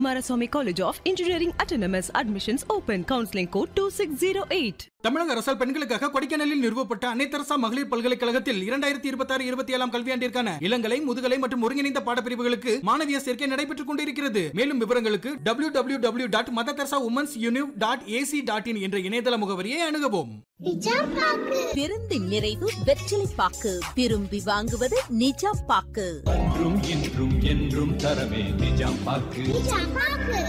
Maraswamy College of Engineering Autonomous Admissions Open. Counseling code 2608. தமிழக அரசால் பெண்களுக்காக கொடைக்கானலில் நிறுவப்பட்ட அன்னைத்தரசா மகளிர் பல்கலைக்கழகத்தில் இரண்டாயிரத்தி இருபத்தி ஆறு இருபத்தி ஏழாம் கல்வியாண்டிற்கான இளங்கலை முதுகலை மற்றும் ஒருங்கிணைந்த பாடப்பிரிவுகளுக்கு மாணவிய சேர்க்கை நடைபெற்றுக் கொண்டிருக்கிறது மேலும் விவரங்களுக்கு W W W dot mother Teresa women's univ dot AC dot in என்ற இணையதள முகவரியை அணுகவும் பெருந்தின் நிறைவு வெற்றிலை பாக்கு விரும்பி வாங்குவது நிஜாம் பாக்கு என்றும் இன்றும் என்றும் தரவே நிஜாம் பாக்கு